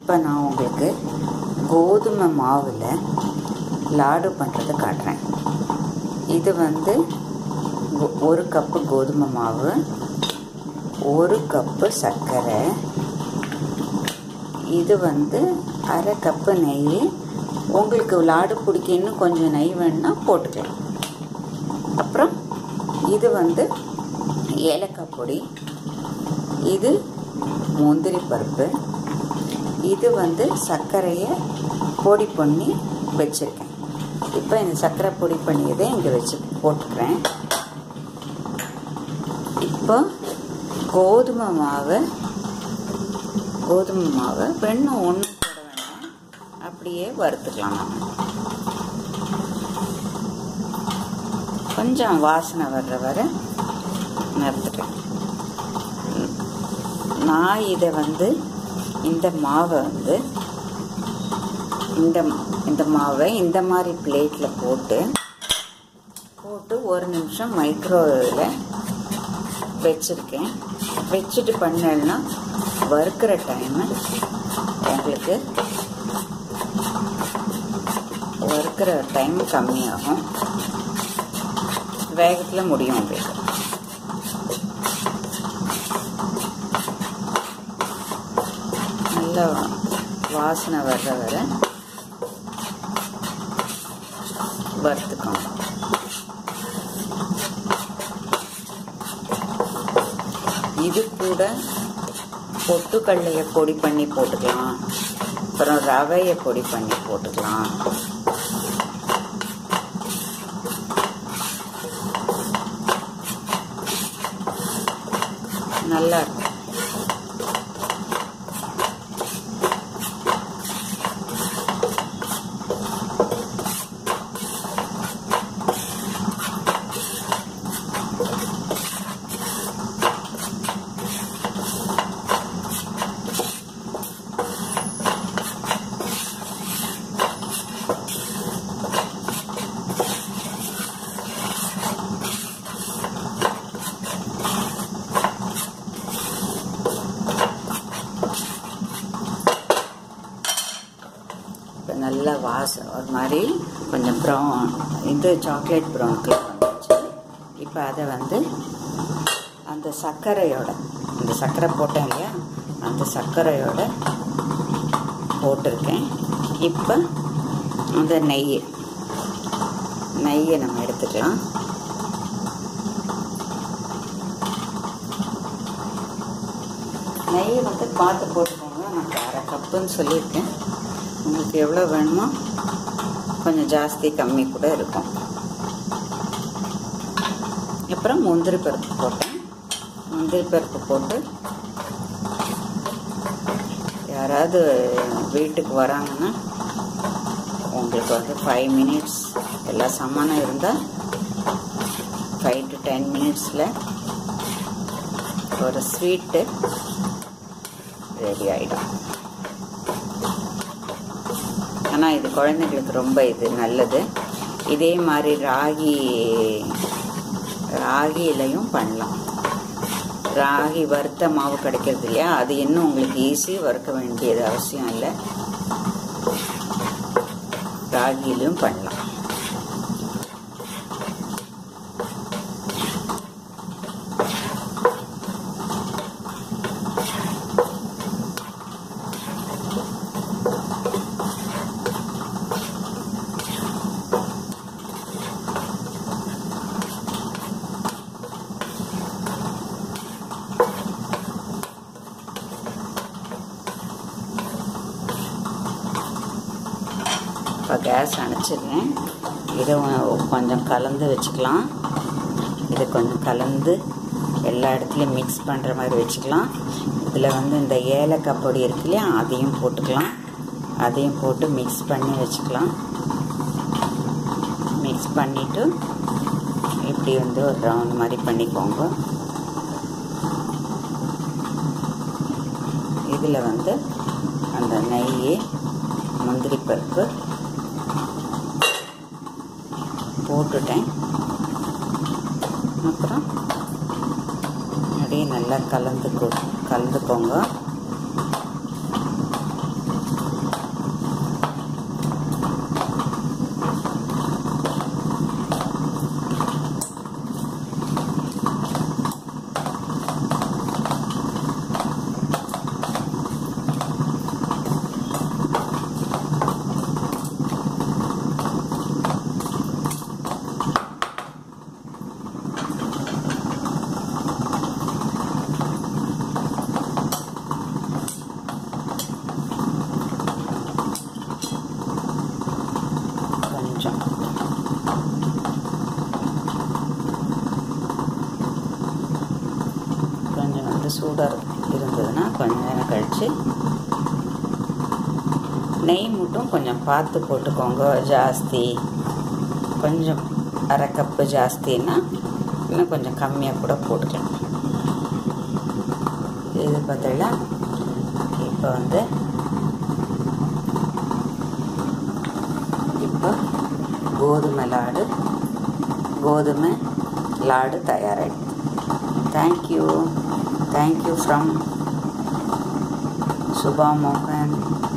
இப்போ நான் உங்களுக்கு கோதுமை மாவில் லாடு பண்ணுறதை காட்டுறேன் இது வந்து ஒ- ஒரு கப்பு கோதுமை மாவு ஒரு கப்பு சர்க்கரை இது வந்து அரை கப்பு நெய் உங்களுக்கு லாடு பிடிக்க இன்னும் கொஞ்சம் நெய் வேணும்னா போட்டுக்கலாம் அப்புறம் இது வந்து ஏலக்காய் பொடி இது முந்திரி பருப்பு இது வந்து சர்க்கரையை பொடி பண்ணி வச்சுருக்கேன் இப்போ இந்த சர்க்கரை பொடி பண்ணியதை இங்கே வச்சு போட்டுக்கிறேன் இப்போ கோதுமை மாவு கோதுமை மாவை வெண்ணெய் ஒன்றும் போட வேண்டாம் அப்படியே வறுத்துக்கலாம் நம்ம கொஞ்சம் வாசனை வர்ற வரை நிறுத்துட்டேன் நான் இதை வந்து இந்த மாவை வந்து இந்த இந்த மாவை இந்த மாதிரி பிளேட்டில் போட்டு போட்டு ஒரு நிமிஷம் மைக்ரோவேவில் வச்சுருக்கேன் வச்சுட்டு பண்ணேன்னா வறுக்கிற டைமு உங்களுக்கு வறுக்கிற டைம் கம்மியாகும் வேகத்தில் முடியும் உங்களுக்கு நல்ல வாசனை வர்ற வரை வறுத்துக்கணும் இது கூட பொட்டுக்கடலையை பொடி பண்ணி போட்டுக்கலாம் அப்புறம் ரவையை பொடி பண்ணி போட்டுக்கலாம் நல்லா இருக்கும் இப்போ நல்ல வாசம் ஒரு மாதிரி கொஞ்சம் ப்ரௌன் இது சாக்லேட் ப்ரௌன் கலர் வந்துச்சு இப்போ அதை வந்து அந்த சர்க்கரையோட அந்த சர்க்கரை போட்டேன் இல்லையா அந்த சர்க்கரையோட போட்டிருக்கேன் இப்போ அந்த நெய் நெய்யை நம்ம எடுத்துக்கலாம் நெய் வந்து பார்த்து போட்டுக்கோங்க நான் அரை கப்புன்னு சொல்லியிருக்கேன் உங்களுக்கு எவ்வளோ வேணுமோ கொஞ்சம் ஜாஸ்தி கம்மி கூட இருக்கும் அப்புறம் முந்திரி பருப்பு போட்டேன் முந்திரி பருப்பு போட்டு யாராவது வீட்டுக்கு வராங்கன்னா உங்களுக்கு வந்து ஃபைவ் மினிட்ஸ் எல்லாம் சமானம் இருந்தால் ஃபைவ் டு டென் மினிட்ஸில் ஒரு ஸ்வீட்டு ரெடி ஆகிடும் ஆனால் இது குழந்தைங்களுக்கு ரொம்ப இது நல்லது இதே மாதிரி ராகி ராகிலையும் பண்ணலாம் ராகி வறுத்த மாவு கிடைக்கிறது இல்லையா அது இன்னும் உங்களுக்கு ஈஸி வறுக்க வேண்டியது அவசியம் இல்லை ராகிலையும் பண்ணலாம் இப்போ கேஸ் அணைச்சிடுறேன் இதை ஒ- கொஞ்சம் கலந்து வச்சுக்கலாம் இது கொஞ்சம் கலந்து எல்லா இடத்துலையும் மிக்ஸ் பண்ணுற மாதிரி வச்சுக்கலாம் இதில் வந்து இந்த ஏலக்காய் பொடி இருக்கு இல்லையா அதையும் போட்டுக்கலாம் அதையும் போட்டு மிக்ஸ் பண்ணி வச்சுக்கலாம் மிக்ஸ் பண்ணிவிட்டு இப்படி வந்து ஒரு ரவுண்ட் மாதிரி பண்ணிக்கோங்க இதில் வந்து அந்த நெய் முந்திரி பருப்பு போட்டுட்டேன் அப்புறம் அப்படியே நல்லா கலந்து கலந்துக்கோங்க போட்டாச்சு நெய் மட்டும் கொஞ்சம் பார்த்து போட்டுக்கோங்க ஜாஸ்தி கொஞ்சம் அரை கப்பு ஜாஸ்தின்னா இன்னும் கொஞ்சம் கம்மியாக கூட போட்டுக்கலாம் இது பார்த்தீங்களா இப்போ வந்து இப்போ கோதுமை லாடு கோதுமை லாடு தயாராகிடுது தேங்க்யூ தேங்க்யூ ஃப்ரம் சுபா மோகன்